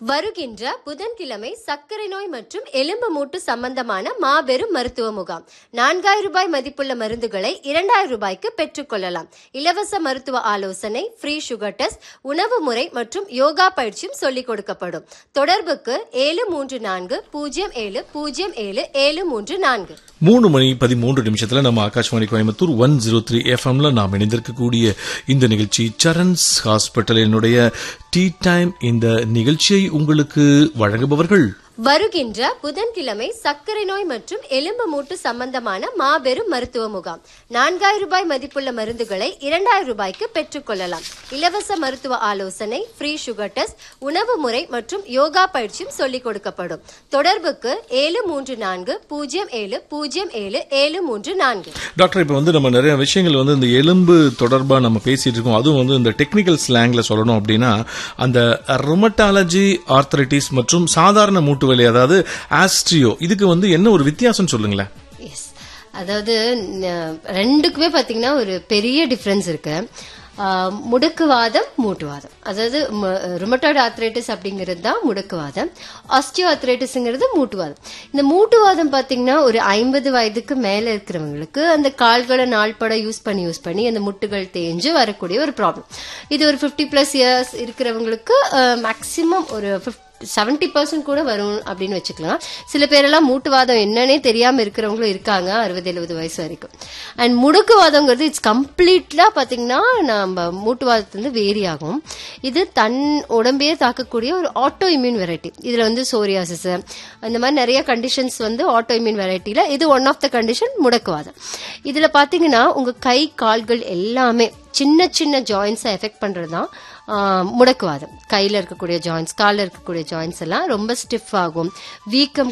வருகின்ற புதன்கிழமை சர்க்கரை நோய் மற்றும் எலும்பு மூட்டு சம்பந்தமான மாபெரும் மருத்துவ முகாம் நான்காயிரம் ரூபாய் மதிப்புள்ள மருந்துகளை இரண்டாயிரம் ரூபாய்க்கு பெற்றுக்கொள்ளலாம் இலவச மருத்துவ ஆலோசனை ஃப்ரீ சுகர் டெஸ்ட் உணவு முறை மற்றும் யோகா பயிற்சியும் சொல்லிக் கொடுக்கப்படும் தொடர்புக்கு ஏழு மூன்று நான்கு பூஜ்ஜியம் ஏழு பூஜ்ஜியம் ஏழு ஏழு மூன்று நான்கு மூணு மணி பதிமூன்று நிமிஷத்துல நம்ம Akashvani Coimbatore one zero three எஃப்எம்ல நாம் இணைந்திருக்கக்கூடிய இந்த நிகழ்ச்சி சரண்ஸ் ஹாஸ்பிட்டலினுடைய டீ டைம் இந்த நிகழ்ச்சியை உங்களுக்கு வழங்குபவர்கள் வருகின்ற புதன்கிழமை சர்க்கரை நோய் மற்றும் எலும்பு மூட்டு சம்பந்தமான மாபெரும் மருத்துவ முகாம் நான்காயிரம் ரூபாய் மதிப்புள்ள மருந்துகளை இரண்டாயிரம் ரூபாய்க்கு பெற்றுக்கொள்ளலாம் இலவச மருத்துவ ஆலோசனை ஃப்ரீ சுகர் டெஸ்ட் உணவு முறை மற்றும் யோகா பயிற்சியும் சொல்லிக் கொடுக்கப்படும் தொடர்புக்கு ஏழு மூன்று நான்கு பூஜ்ஜியம் ஏழு பூஜ்ஜியம் ஏழு ஏழு மூன்று நான்கு டாக்டர் இப்போ வந்து நம்ம நிறைய விஷயங்கள் வந்து இந்த எலும்பு தொடர்பா நம்ம பேசிட்டு இருக்கோம் அதுவும் வந்து இந்த டெக்னிக்கல் ஸ்லாங்ல சொல்லணும் அப்படின்னா அந்த ருமட்டாலஜி ஆர்த்தரைட்டிஸ் மற்றும் சாதாரண மூட்டு வலி அதாவது ஆஸ்ட்ரியோ இதுக்கு வந்து என்ன ஒரு வித்தியாசம் சொல்லுங்களேன் எஸ் அதாவது ந- ரெண்டுக்குமே பாத்தீங்கன்னா ஒரு பெரிய டிஃபரன்ஸ் இருக்கு ஆஹ், முடக்குவாதம் மூட்டுவாதம் அதாவது ருமட்டாய்டு ஆர்த்ரைட்டிஸ் அப்படிங்கிறது தான் முடக்குவாதம் ஆஸ்டியோ ஆர்த்ரைட்டிஸ்ங்கிறது மூட்டுவாதம் இந்த மூட்டுவாதம் பாத்தீங்கன்னா ஒரு ஐம்பது வயதுக்கு மேல இருக்கிறவங்களுக்கு அந்த கால்களை நாள்பட யூஸ் பண்ணி யூஸ் பண்ணி அந்த முட்டுகள் தேஞ்சு வரக்கூடிய ஒரு ப்ராப்ளம் இது ஒரு 50 பிளஸ் இயர்ஸ் இருக்கிறவங்களுக்கு மேக்சிமம் ஒரு 50 செவன்டி பர்சன்ட் கூட வரும் அப்படின்னு வச்சுக்கலாம் சில பேரெல்லாம் மூட்டுவாதம் என்னன்னே தெரியாம இருக்கிறவங்களும் இருக்காங்க அறுபது எழுபது வயசு வரைக்கும் அண்ட் முடுக்குவாதங்கிறது இட்ஸ் கம்ப்ளீட்லா பாத்தீங்கன்னா நம்ம மூட்டுவாதத்துல இருந்து வேரி ஆகும் இது தன் உடம்பையே தாக்கக்கூடிய ஒரு ஆட்டோ இம்யூன் வெரைட்டி இதுல வந்து சோரியாசிஸ் அந்த மாதிரி நிறைய கண்டிஷன்ஸ் வந்து ஆட்டோ இம்யூன் வெரைட்டில இது ஒன் ஆஃப் த கண்டிஷன் முடக்குவாதம் இதுல பாத்தீங்கன்னா உங்க கை கால்கள் எல்லாமே சின்ன சின்ன ஜாயின்ஸை எஃபெக்ட் பண்றது தான் ஆஹ், முடக்குவாதம் கையில இருக்கக்கூடிய ஜாயின்ஸ் காலில் இருக்கக்கூடிய ஜாயின்ஸ் எல்லாம் ரொம்ப ஸ்டிஃப் ஆகும் வீக்கம்